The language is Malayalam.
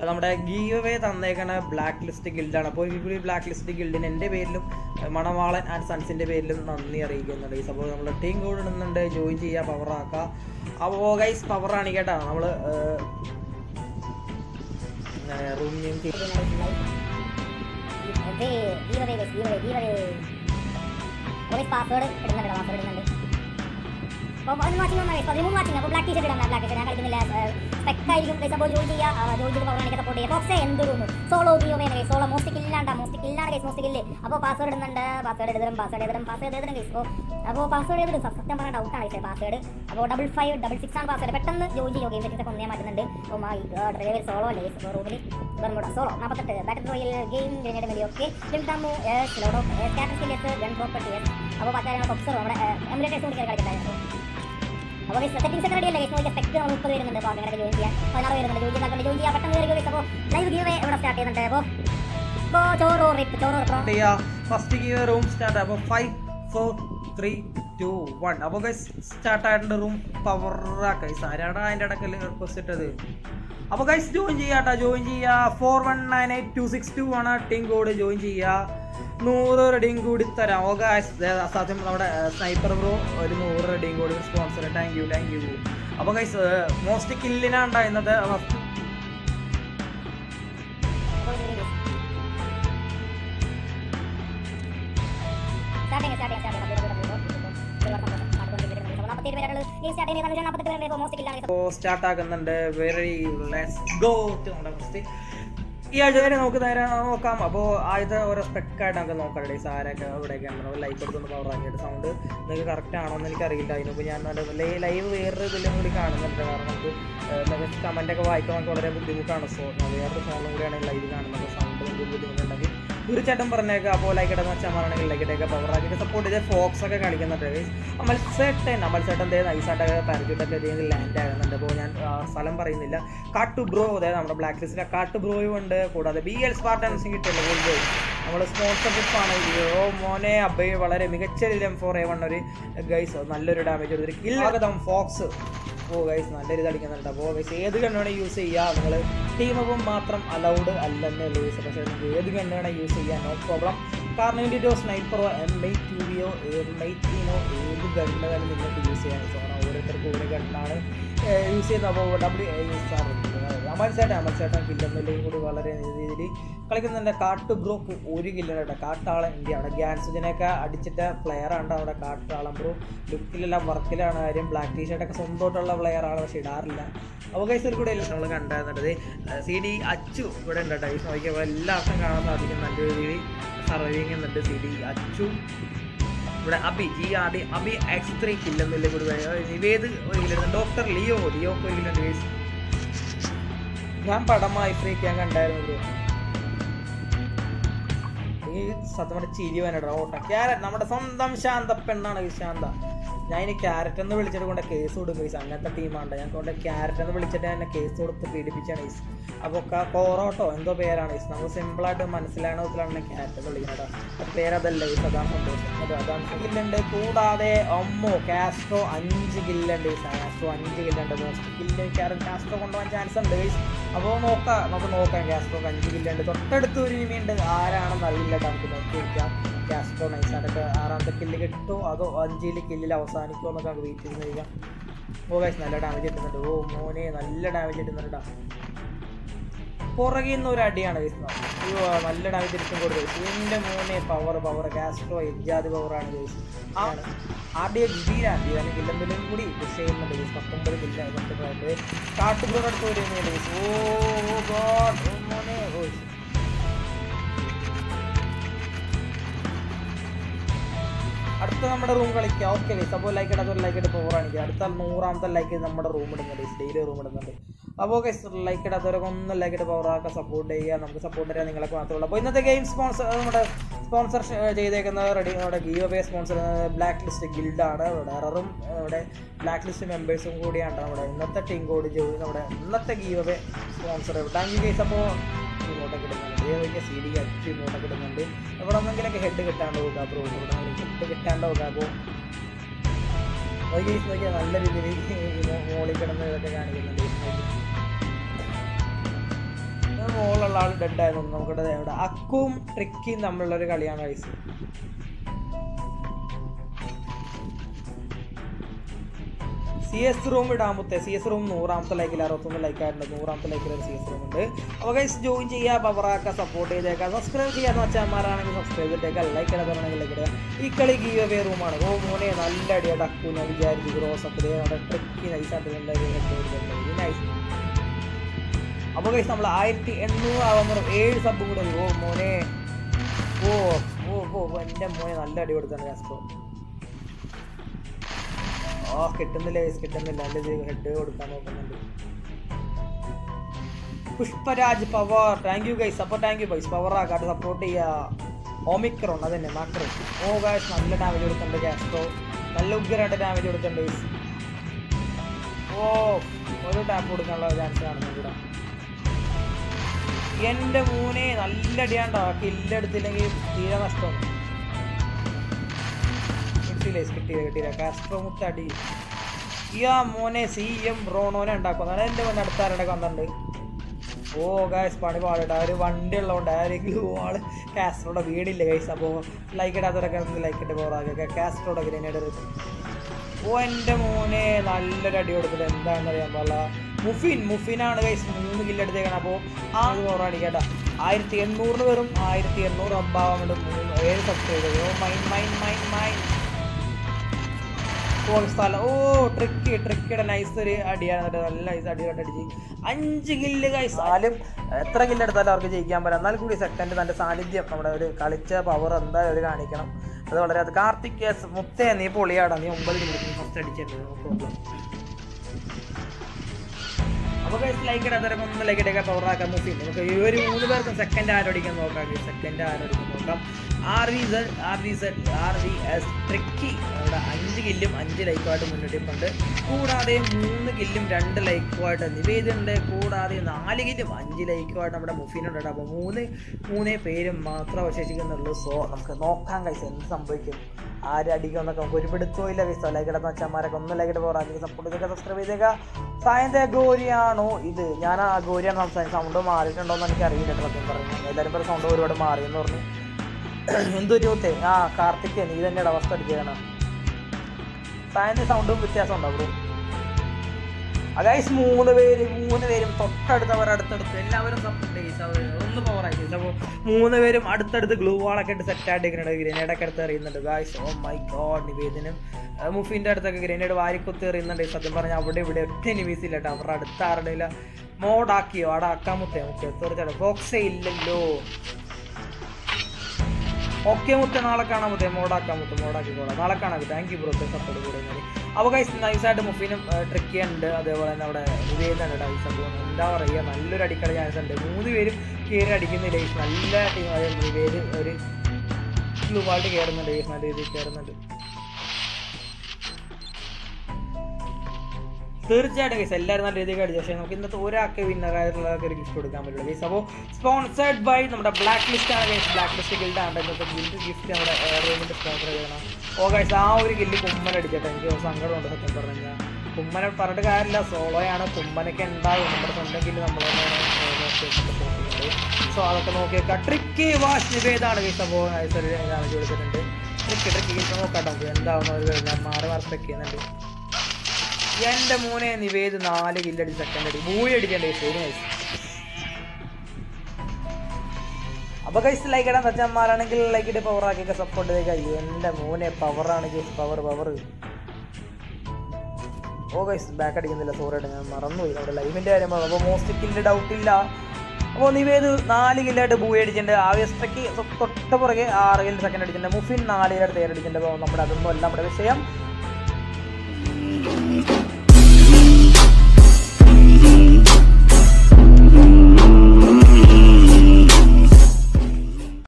അത് നമ്മുടെ ഗീവ് അവേ തന്നേക്കണ ബ്ലാക്ക് ലിസ്റ്റ് ഗിൽഡാണ് അപ്പോൾ ഈ ബ്ലാക്ക് ലിസ്റ്റ് ഗിൽഡിന് എൻ്റെ പേരിലും ഏഹ്, മണവാളൻ ആൻഡ് സൺസിൻ്റെ പേരിലും നന്ദി അറിയിക്കുന്നുണ്ട് ഗൈസ് അപ്പോൾ നമ്മൾ ടീം കോഡ് ഇടുന്നുണ്ട് ജോയിൻ ചെയ്യുക പവർ ആക്കുക അപ്പോൾ ഗൈസ് പവറാണ് കേട്ടോ നമ്മൾ റൂം നെയിം പാസ്വേഡ് ഇടുന്നുണ്ട് പാസ്വേഡ് ഇടുന്നുണ്ട് അപ്പോൾ പതിനൊന്ന് വാച്ചിങ് വന്നാൽ പതിമൂന്ന് വാച്ചിങ് അപ്പോൾ ബ്ലാക്ക് ടീഷർട്ട് ഇടാം ബ്ലാക്ക് ടീഷർട്ട് ഞാൻ കളിക്കുന്നില്ല സ്പെക്ക് ആയിരിക്കും ഗൈസ് അപ്പോൾ ജോയിൻ ചെയ്യുക ജോയിൻ ചെയ്ത് പവർ എനിക്ക് സപ്പോർട്ട് ചെയ്യുക ബോക്സേ എന്ത് റൂം സോളോ ഗിയോ വേണം ഗൈസ് സോളോ മോസ്റ്റ് കില്ലാണ് മോസ്റ്റ് കില്ലാണ് ഗൈസ് മോസ്റ്റ് കില്ല് അപ്പോൾ പാസ്വേഡ് ഇടുന്നുണ്ട് പാസ്വേഡ് എഴുതണം പാസ്വേഡ് എഴുതണം പാസ്വേഡ് എഴുതണം ഗൈസ് അപ്പോൾ അപ്പോൾ പാസ്വേഡ് എഴുതും സത്യം പറഞ്ഞാൽ ഡൗട്ടാണ് ഗൈസ് പാസ്വേഡ് അപ്പോൾ ഡബിൾ ഫൈവ് ഡബിൾ സിക്സ് ആണ് പാസ്വേഡ് പെട്ടെന്ന് ജോയിൻ ചെയ്യുക ഗെയിം സെറ്റിംഗ് ഒക്കെ ഒന്നേ മാറ്റുന്നുണ്ട് അപ്പോൾ മൈ ഡ്രൈവർ സോളോ അല്ലേ ഗൈസ് അപ്പോൾ റൂമിൽ ബർമുട സോളോ നാൽപ്പത്തെട്ട് battle royale game grenade melee okay ലിംടാമോ എസ് ലോഡോ status skillers gun property properties അപ്പോൾ പത്ത് കാര്യങ്ങൾ ഒബ്സർവ് നമ്മുടെ എമിലേറ്റേഴ്സ് കൂടി കളിക്കട്ടെ അപ്പോൾ സെറ്റിംഗ്സ് ഒക്കെ റെഡി അല്ലേ ഗൈസ് നോക്കിയാൽ സ്പെക്ട് നമ്മൾ മുപ്പത് വരുന്നുണ്ട് അപ്പോൾ അങ്ങനെ ജോയിൻ ചെയ്യാൻ പതിനാറ് വരുന്നുണ്ട് ജോയിൻ ചെയ്യാൻ ജോയിൻ ചെയ്യാൻ പെട്ടെന്ന് കയറി ഗൈസ് അപ്പോൾ ലൈവ് ഗീവ് ഇവിടെ സ്റ്റാർട്ട് ചെയ്യുന്നുണ്ട് അപ്പോൾ അപ്പോൾ ചോറോ റിപ്പ് ചോറോ റിപ്പോ ഫസ്റ്റ് ഗീവ് റൂം സ്റ്റാർട്ട് അപ്പോൾ five four three two one അപ്പോൾ ഗൈസ് സ്റ്റാർട്ട് ആയിട്ടുണ്ട് റൂം പവറാ ഗൈസ് ആരാണ് അതിൻ്റെ ഇടയ്ക്കൽ റിക്വസ്റ്റ് ഇട്ടത് അപ്പോൾ ഗൈസ് ജോയിൻ ചെയ്യാട്ടോ ജോയിൻ ചെയ്യുക four one nine eight two six two ആണ് ടീം കോഡ് ജോയിൻ ചെയ്യുക നൂറ് റെഡിയും കൂടി തരാം ഓ ഗൈസ് സത്യം നമ്മുടെ സ്നൈപ്പർ ബ്രോ ഒരു നൂറ് റെഡിയും കൂടി sponsor thank you thank you അപ്പോൾ ഗൈസ് മോസ്റ്റ് കില്ലിനാണ് ഉണ്ടായിരുന്നത് ഫസ്റ്റ് സ്റ്റാർട്ട് ചെയ്യാം സ്റ്റാർട്ട് ചെയ്യാം നാൽപ്പത്തേഴ് പേരുകൾ ഈ സ്റ്റാർട്ട് ചെയ്യുന്നത് നാൽപ്പത്തെട്ട് പേരുടെ മോസ്റ്റ് കില്ലാണ് ഇപ്പോൾ സ്റ്റാർട്ട് ആക്കുന്നുണ്ട് വെരി ലെറ്റ്സ് ഗോ ടു നമ്മുടെ ഫസ്റ്റ് ഈ ആഴ്ച വരെ നമുക്ക് നേരെ നോക്കാം അപ്പോൾ ആദ്യത്തെ ഓരോ സ്പെക്കായിട്ട് നമുക്ക് നോക്കാം ഡേയ്സ് ആരൊക്കെ ഇവിടെയൊക്കെ ഉണ്ട് ലൈക്ക് കൊടുത്തൊന്ന് പവർ ആക്കിയിട്ട് സൗണ്ട് നിങ്ങൾക്ക് കറക്റ്റ് ആണോ എന്ന് എനിക്കറിയില്ല അതിനിപ്പോൾ ഞാൻ ലൈവ് വേറൊരു ഇതിലും കൂടി കാണുന്നുണ്ട് കാരണം നമുക്ക് കമൻ്റ് ഒക്കെ വായിക്കാൻ നമുക്ക് വളരെ ബുദ്ധിമുട്ടാണ് സോ വേറൊരു ഫോണിലും കൂടിയാണ് ലൈവ് കാണുന്നത് സൗണ്ട് നമുക്ക് ബുദ്ധിമുട്ടുണ്ടെങ്കിൽ തീർച്ചയായിട്ടും പറഞ്ഞേക്കാം അപ്പോൾ ലൈക്ക് ഇടുന്ന വെച്ചാൽ ലൈക്ക് ഇട്ടേക്ക് പവർ ആക്കിയിട്ട് സപ്പോർട്ട് ചെയ്ത് ഫോക്സ് ഒക്കെ കളിക്കുന്നുണ്ട് അമൽസേട്ടൻ അമൽസേട്ടൻ ദേ നൈസായിട്ടൊക്കെ പാരച്യൂട്ടൊക്കെ ഇതിൽ ലാൻഡ് ആകുന്നുണ്ട് അപ്പോൾ ഞാൻ ആ, സ്ഥലം പറയുന്നില്ല കാട്ടു ബ്രോ അതായത് നമ്മുടെ ബ്ലാക്ക് ലിസ്റ്റിലെ കാട്ടു ബ്രോയും ഉണ്ട് കൂടാതെ ബി എൽ സ്പാർട്ടൻസും കിട്ടില്ല ഗോൾഡ് നമ്മൾ സ്പോൺസർഷിപ്പ് ആണ് ഇത് ഓ മോനെ അബ്ബൈ വളരെ മികച്ച എം ഫോർ എ വൺ ഒരു ഗൈസ് നല്ലൊരു ഡാമേജ് ഒരു കില്ലാകതം ഫോക്സ് ഓ ഗൈസ് നല്ല രീതി അടിക്കുന്നുണ്ട് അപ്പോൾ ഗൈസ് ഏത് ഗണ്ണാണ് യൂസ് ചെയ്യുക നിങ്ങൾ ടീം അപ്പം മാത്രം അലൗഡ് അല്ലെന്നേ ഉള്ളൂ ഗൈസ് പക്ഷേ നിങ്ങൾക്ക് ഏത് ഗണ്ണാണ് യൂസ് ചെയ്യുക നോ പ്രോബ്ലം കാരണം ഇതിൻ്റെ സ്നൈപ്പറോ എം ഐ ടൂവിയോ എം ഐ ടീനോ ഏത് ഗണ്ണ് തന്നെ നിങ്ങൾക്ക് യൂസ് ചെയ്യാൻ കാരണം ഓരോരുത്തർക്കും ഓരോ ഗണ്ണാണ് യൂസ് ചെയ്യുന്നത് അപ്പോൾ ഡബ്ല്യു സാർ അമൽസേട്ടൻ അമൽസേട്ടൻ കില്ലെന്നില്ലെങ്കിൽ കൂടി വളരെ രീതിയിൽ കളിക്കുന്നുണ്ട് കാട്ടു ബ്രോക്ക് ഒരു കില്ലുണ്ട് കാട്ടാളൻ ഇന്ത്യ അവിടെ ഗ്യാൻസുജനൊക്കെ അടിച്ചിട്ട പ്ലെയറാണ് അവിടെ കാട്ടാളൻ ബ്രോ ലുക്കിലല്ല വർക്കിലാണ് കാര്യം ബ്ലാക്ക് ടീഷർട്ടൊക്കെ സ്വന്തമായിട്ടുള്ള പ്ലെയറാണ് പക്ഷെ ഇടാറില്ല അപ്പോൾ കൈസർ കൂടെ നമ്മൾ കണ്ടായിരുന്നത് സി ഡി അച്ചു ഇവിടെ ഉണ്ട് കേട്ടോ ഈ നോക്കിയപ്പോൾ എല്ലാവർക്കും കാണാൻ സാധിക്കും നല്ല രീതിയിൽ സർവൈവിങ് എന്നുണ്ട് സി ഡി അച്ചു ഇവിടെ Abhi G R D Abhi X three കില്ലെന്നില്ല കൂടി നിവേദ് ഒരു കില്ലുണ്ട് ഡോക്ടർ ലിയോ ലിയോ ഒരു കില്ലുണ്ട് guys. ഞാൻ പടമായി ഫ്രീക്ക് ഞാൻ കണ്ടായിരുന്നു bro. ഈ സത്യം പറഞ്ഞ ചിരി വനടാ ഓട്ട ക്യാരറ്റ് നമ്മുടെ സ്വന്തം ശാന്ത പെണ്ണാണ് ഈ ശാന്ത ഞാൻ ഇനി ക്യാരറ്റ് എന്ന് വിളിച്ചിട്ട് കൊണ്ട് കേസ് കൊടുക്കും ഗൈസ് അങ്ങനത്തെ ടീമാണ് ഞാൻ കൊണ്ട് ക്യാരറ്റ് എന്ന് വിളിച്ചിട്ട് എന്നെ കേസ് കൊടുത്ത് പീഡിപ്പിച്ചാണ് ഗൈസ് അപ്പോൾ കോറോട്ടോ എന്തോ പേരാണ് ഗൈസ് നമുക്ക് സിമ്പിളായിട്ട് മനസ്സിലാണോ വിധത്തിലാണ് ക്യാരറ്റ് എന്ന് വിളിക്കുന്നത് കേട്ടോ പേരതല്ല ഗൈസ് അതാണ് സന്തോഷം അത് അതാണ് കില്ലുണ്ട് കൂടാതെ ഒമ്മോ കാസ്ട്രോ അഞ്ച് കില്ലുണ്ട് ഗൈസ് കാസ്ട്രോ അഞ്ച് കില്ലുണ്ട് മോസ്റ്റ് കില്ല് ക്യാരറ്റ് കാസ്ട്രോ കൊണ്ടുപോകാൻ ചാൻസ് ഉണ്ട് ഗൈസ് അപ്പോൾ നോക്കാം നമുക്ക് നോക്കാം കാസ്ട്രോക്ക് അഞ്ച് കില്ലുണ്ട് തൊട്ടടുത്ത് ഒരു ഇനിമയുണ്ട് ആരാണെന്ന് അറിയില്ല കേട്ടോ നമുക്ക് നോക്കി വയ്ക്കാം കാസ്ട്രോ നൈസായിട്ടൊക്കെ ആറാമത്തെ കില്ല് കിട്ടുമോ അതോ അഞ്ചിൽ കില്ലിൽ അവസാനിക്കുമോ എന്നൊക്കെ നമുക്ക് വെയിറ്റ് ചെയ്ത് കഴിയാം ഓ ഗൈസ് നല്ല ഡാമേജ് കിട്ടുന്നുണ്ട് ഓ മോനെ നല്ല ഡാമേജ് കിട്ടുന്നുണ്ട് ടാ. പുറകിൽ നിന്ന് ഒരു അടിയാണ് ഗൈസ് അയ്യോ നല്ല ഡാമേജ് എടുത്തും കൊടുത്തു എൻ്റെ മോനെ പവർ പവർ കാസ്ട്രോ എജാതി പവറാണ് ഗൈസ് ആണ് ആദ്യ ഗിരിയാണ് ഇതിന് കില്ലെന്തെങ്കിലും കൂടി പുഷ് ചെയ്യുന്നുണ്ട് ഗൈസ് പത്തൊമ്പത് കില്ല എന്നിട്ട് കാട്ടുപുറം അടുത്ത് വരുന്നുണ്ട് ഗൈസ് ഓ ഓ ഗോഡ് ഓ മോനെ ഓ അടുത്ത നമ്മുടെ റൂം കളിക്കുക ഓക്കെ ഗൈസ് അപ്പോൾ ലൈക്ക് ഇടാത്ത ഒരു ലൈക്ക് ഇട്ട് പവർ കാണിക്കുക അടുത്ത നൂറാമത്തെ ലൈക്ക് നമ്മുടെ റൂം ഇടുന്നുണ്ട് ഡെയിലി റൂം ഇടുന്നുണ്ട് അപ്പോൾ ഗൈസ് ലൈക്ക് ഇടാത്തവരൊക്കെ ഒന്ന് ലൈക്ക് ഇട്ട് പവർ ആക്കുക സപ്പോർട്ട് ചെയ്യുക നമുക്ക് സപ്പോർട്ട് ചെയ്യാൻ നിങ്ങളൊക്കെ മാത്രമേ ഉള്ളൂ അപ്പോൾ ഇന്നത്തെ ഗെയിം സ്പോൺസർ നമ്മുടെ സ്പോൺസർ ചെയ്തേക്കുന്ന റെഡി നമ്മുടെ give away sponsor black list ഗിൽഡാണ് ഇവിടെ എററും ഇവിടെ ബ്ലാക്ക് ലിസ്റ്റ് മെമ്പേഴ്സും കൂടിയാണ് നമ്മുടെ ഇന്നത്തെ ടീം കോഡ് ജോലി നമ്മുടെ ഇന്നത്തെ give away sponsor thank you guys അപ്പോൾ ഇങ്ങോട്ടൊക്കെ ഇടുന്നുണ്ട് ഏതൊക്കെ സി ഡി അച്ച് ഇങ്ങോട്ടൊക്കെ ഇടുന്നുണ്ട് ഇവിടെ ഒന്നെങ്കിലൊക്കെ ഹെഡ് കിട്ടാണ്ട് നോക്കുക ബ്രോ ഇവിടെ ഹെഡ് കിട്ടാണ്ട് നോക്കുക അപ്പോൾ ഗൈസ് നോക്കിയാൽ നല്ല രീതിയിൽ മോളിൽ കിടന്ന് ഇതൊക്കെ കാണിക്കുന്നുണ്ട് മുകളിലുള്ള ആൾ ഡെഡ് ആയിരുന്നു നമുക്കിവിടെ ഇവിടെ അക്കും ട്രിക്കിയും തമ്മിലുള്ള ഒരു കളിയാണ് ഗൈസ് സി എസ് റൂം ഇടാമത്തെ സി എസ് റൂം നൂറാമത്തെ ലൈക്കിൽ അറുപത്തൊന്ന് ലൈക്ക് ആയിട്ടുണ്ട് നൂറാമത്തെ ലൈക്കിൽ ഒരു സി എസ് റൂം ഉണ്ട് അപ്പോൾ ഗൈസ് ജോയിൻ ചെയ്യുക പവറാക്കുക സപ്പോർട്ട് ചെയ്തേക്കുക സബ്സ്ക്രൈബ് ചെയ്യാന്ന് വെച്ചാൽ സബ്സ്ക്രൈബ് ചെയ്തേക്കുക ലൈക്ക് ഇടാതാണെങ്കിൽ ലൈക്ക് ഇടുക ഈ കളി ഗീവ് അവേ റൂമാണ് ഓ മോനെ നല്ല അടിയാ ഡക്കു ഞാൻ വിചാരിച്ചു ഗ്രോസ് അപ്പോൾ അവിടെ ട്രിക്കി നൈസായിട്ട് നൈസ് അപ്പോൾ ഗൈസ് നമ്മൾ ആയിരത്തി എണ്ണൂറ് ആവുമ്പോൾ ഏഴ് സബ് കൂടെ ഓ മോനെ ഓ ഓ ഓ എൻ്റെ മോനെ നല്ല അടി കൊടുത്താണ് ജാസ്കോ ഓ കിട്ടുന്നില്ല ഗൈസ് കിട്ടുന്നില്ല എൻ്റെ ഹെഡ് കൊടുക്കാൻ നോക്കുന്നുണ്ട് Pushparaj power thank you guys അപ്പോൾ താങ്ക് യു ഗൈസ് പവർ ആക്കാട്ട് സപ്പോർട്ട് ചെയ്യുക ഓമിക്രോൺ അതന്നെ മാക്രോ ഓ ഗൈസ് നല്ല ഡാമേജ് കൊടുക്കുന്നുണ്ട് ഗ്യാസ്ട്രോ നല്ല ഉഗ്രമായിട്ട് ഡാമേജ് കൊടുക്കുന്നുണ്ട് ഗൈസ് ഓ ഒരു ടാപ്പ് കൊടുക്കാനുള്ള ചാൻസ് കാണുന്നു ഇവിടെ എന്റെ മൂനെ നല്ല അടിയാണ്ടോ കില്ലെടുത്തില്ലെങ്കിൽ തീരെ നഷ്ടമാണ് കിട്ടിയില്ലേ കിട്ടിയില്ല കിട്ടിയില്ല കാസ്ട്രോ മുത്തടി ഇയാ മോനെ സി എം ബ്രോണോനെ ഉണ്ടാക്കുന്നത് എൻ്റെ മുന്നേ അടുത്ത ആരുടെ വന്നിട്ടുണ്ട് ഓ ഗൈസ് പണി പാടിട്ട് ആ ഒരു വണ്ടി ഉള്ളതുകൊണ്ട് ആരെങ്കിലും ആള് കാസ്ട്രോടെ വീടില്ല ഗൈസ് അപ്പോൾ ലൈക്ക് ഇടാത്തവരൊക്കെ ലൈക്ക് ഇട്ട് പോറാക്കുക കാസ്ട്രോടെ ഗ്രനേഡ് ഓ എൻ്റെ മോനെ നല്ലൊരു അടി കൊടുത്തിട്ട് എന്താണെന്ന് അറിയാൻ പാടില്ല മുഫിൻ മുഫിനാണ് ഗൈസ് മൂന്ന് കില്ല് എടുത്തേക്കണം അപ്പോൾ ആ ഓറാടി കേട്ടാ ആയിരത്തി എണ്ണൂറിന് വെറും ആയിരത്തി എണ്ണൂറ് അമ്പാവാൻ വേണ്ടി മൂന്ന് ഏഴ് subscribe oh mine mine mine mine oh സ്ഥലം ഓ ട്രിക്ക് ട്രിക്കിയുടെ നൈസ് ഒരു അടിയാണ് എന്നിട്ട് നല്ല നൈസ് അടിയായിട്ട് അടിച്ച് അഞ്ച് കില്ല് ഗൈസ് ആലും എത്ര കില്ല് എടുത്താലും അവർക്ക് ജയിക്കാൻ പറ്റും എന്നാൽ കൂടി സെക്കൻഡ് തൻ്റെ സാന്നിധ്യം നമ്മുടെ ഒരു കളിച്ച പവർ എന്തായാലും അവർ കാണിക്കണം അത് വളരെ അത് കാർത്തിക് എസ് മുത്തേ നീ പൊളിയാടാ നീ ഒമ്പത് കില്ല് ഫസ്റ്റ് അടിച്ചിട്ടുണ്ട് നോ പ്രോബ്ലം അപ്പോൾ ഗൈസ് ലൈക്ക് ഇടാത്തവരൊക്കെ ഒന്ന് ലൈക്ക് ഇടയ്ക്ക് പവർ ആക്കാൻ നോക്കി നമുക്ക് ഈ ഒരു മൂന്ന് പേർക്കും സെക്കൻഡ് ആരോടിക്കാൻ നോക്കാം സെക്കൻഡ് ആരോടിക്കാൻ നോക്കാം R V Z R V Z R V S tricky അവിടെ അഞ്ച് കില്ലും അഞ്ച് ലൈക്കുമായിട്ട് മുന്നോട്ടിപ്പുണ്ട് കൂടാതെ മൂന്ന് കില്ലും രണ്ട് ലൈക്കുമായിട്ട് നിവേദുണ്ട് കൂടാതെ നാല് കില്ലും അഞ്ച് ലൈക്കുമായിട്ട് നമ്മുടെ മുഫീനുണ്ട് അപ്പോൾ മൂന്ന് മൂന്നേ പേരും മാത്രം അവശേഷിക്കുന്നുള്ളൂ സോ നമുക്ക് നോക്കാം കൈസ് എന്ത് സംഭവിക്കും ആരടിക്കുമെന്നൊക്കെ നമുക്ക് ഒരു പിടുത്തമില്ല കൈസോ ലൈക്ക് ഇടുന്ന അച്ഛന്മാരൊക്കെ ഒന്ന് ലൈക്ക് ഇട്ട് പോറാക്കി സപ്പോർട്ട് ചെയ്തേക്കുക സബ്സ്ക്രൈബ് ചെയ്തേക്കുക സായന്ത ഗോരിയാണോ ഇത് ഞാൻ ആ ഗോരിയാണ് സംസാരിക്കുന്നത് സൗണ്ട് മാറിയിട്ടുണ്ടോ എന്ന് എനിക്ക് അറിയില്ല സത്യം പറഞ്ഞു എല്ലാവരും പറയും സൗണ്ട് ഒരുപാട് മാറിയെന്ന് പറഞ്ഞു എന്തൊരു മുത്തേ ആ കാർത്തിക് നീ തന്നെയാണ് അവസ്ഥ അടിക്കുകയാണ് സായന്ത സൗണ്ടും വ്യത്യാസം ഉണ്ടോ ബ്രോ അതായത് മൂന്ന് പേര് മൂന്ന് പേരും തൊട്ടടുത്തവർ അടുത്തടുത്ത് എല്ലാവരും സപ്പോർട്ട് ചെയ്യും ഒന്ന് പവർ ആയി അപ്പോൾ മൂന്ന് പേരും അടുത്തടുത്ത് ഗ്ലൂ വാളൊക്കെ ഇട്ട് സെറ്റ് ആയിട്ട് ഗ്രനേഡൊക്കെ എടുത്ത് എറിയുന്നുണ്ട് ഗായ്സ് ഓ മൈ ഗോഡ് നിവേദനം ആ, മുഫിന്റെ അടുത്തൊക്കെ ഗ്രനേഡ് വാരിക്കുത്തി എറിയുന്നുണ്ട് സത്യം പറഞ്ഞാൽ അവിടെ ഇവിടെ ഒറ്റ നിവീസ് ഇല്ല കേട്ടോ അവരുടെ അടുത്ത ആരുടെ ഇല്ല മോഡാക്കിയോ അവിടെ ആക്കാൻ മുത്തേ മുത്തേ തീർച്ചയായിട്ടും ബോക്സേ ഇല്ലല്ലോ ഓക്കെ മുത്ത നാളെ കാണാൻ മുത്തേ മോഡാക്കാൻ മുത്ത മോഡാക്കി കൂടാ നാളെ കാണാം താങ്ക് യു ബ്രോ സപ്പോർട്ട് കൂടെ അപ്പോൾ ഗൈസ് നൈസായിട്ട് മുഫിനും ട്രിക്കി ഉണ്ട് അതേപോലെ തന്നെ അവിടെ നിവേദന ഡൈസ് അപ്പോൾ എന്താ പറയുക നല്ലൊരു അടിക്കളി ചാൻസ് ഉണ്ട് മൂന്ന് പേരും കയറി അടിക്കുന്നില്ല ഗൈസ് നല്ല ടീം നിവേദ് ഒരു ഗ്ലൂവാൾട്ട് കയറുന്നുണ്ട് ഗൈസ് നല്ല രീതിയിൽ കയറുന്നുണ്ട് തീർച്ചയായിട്ടും ഗൈസ് എല്ലാവരും നല്ല രീതിയിൽ അടിച്ചു പക്ഷേ നമുക്ക് ഇന്നത്തെ ഒരാൾക്ക് വിന്നർ ആയിട്ടുള്ളവർക്ക് ഒരു ഗിഫ്റ്റ് കൊടുക്കാൻ പറ്റുള്ളൂ ഗൈസ് അപ്പോൾ സ്പോൺസേഡ് ബൈ നമ്മുടെ ബ്ലാക്ക് ലിസ്റ്റ് ആണ് ഗൈസ് ബ്ലാക്ക് ലിസ്റ്റ് ഗിൽഡ് ആണ് ഇന്നത്തെ ഗിൽഡ് ഗിഫ്റ്റ് നമ്മുടെ റൂമിൻ്റെ സ്പോൺസർ ചെയ്യണം ഓ ഗൈസ് ആ ഒരു ഗില്ല് കുമ്മൻ അടിച്ചിട്ട് എനിക്ക് സങ്കടമുണ്ട് സത്യം പറഞ്ഞു കഴിഞ്ഞാൽ കുമ്മനെ പറഞ്ഞിട്ട് കാര്യമില്ല സോളോയാണ് കുമ്മനൊക്കെ ഉണ്ടാവും നമ്മുടെ സ്വന്തം ഗില്ല് നമ്മൾ സോ അതൊക്കെ നോക്കി വെക്കാം ട്രിക്കി വാഷ് നിവേദാണ് ഗൈസ് അപ്പോൾ നൈസ് ഒരു ഡാമേജ് കൊടുത്തിട്ടുണ്ട് ട്രിക്കി ട്രിക്കി ഗൈസ് നോക്കാം നമുക്ക് എന്താവുന്ന ഒരു കഴിഞ്ഞാൽ മാറി മാറി സ്പെക്ക് ചെയ്യുന്നുണ്ട് എന്റെ മോനെ നിവേദ് നാല് കില്ലടി സെക്കൻഡ് അടി മൂഴി അടിക്കണ്ടേ ശരി നൈസ് അപ്പൊ കൈസ് ലൈക്ക് ഇടാൻ തച്ചന്മാരാണെങ്കിൽ ലൈക്ക് ഇട്ട് പവർ ആക്കിയൊക്കെ സപ്പോർട്ട് ചെയ്തേക്ക എന്റെ മോനെ പവറാണ് guys power power oh guys back അടിക്കുന്നില്ല സോറി ആയിട്ട് ഞാൻ മറന്നുപോയി നമ്മുടെ ലൈഫിന്റെ കാര്യം പറഞ്ഞു അപ്പോൾ മോസ്റ്റ് കില്ല് ഡൗട്ട് ഇല്ല അപ്പോൾ നിവേദ് നാല് കില്ലായിട്ട് ബൂയി അടിച്ചിട്ടുണ്ട് ആവേസ്റ്റയ്ക്ക് തൊട്ട് പുറകെ ആറ് കില്ല് സെക്കൻഡ് അടിച്ചിട്ടുണ്ട് മുഫിൻ നാല് കില്ലായിട്ട് തേരടിച്ചിട്ടുണ്ട് അപ്പോൾ നമ്മുടെ അതൊന്നും അല്ല നമ്മുടെ വിഷയം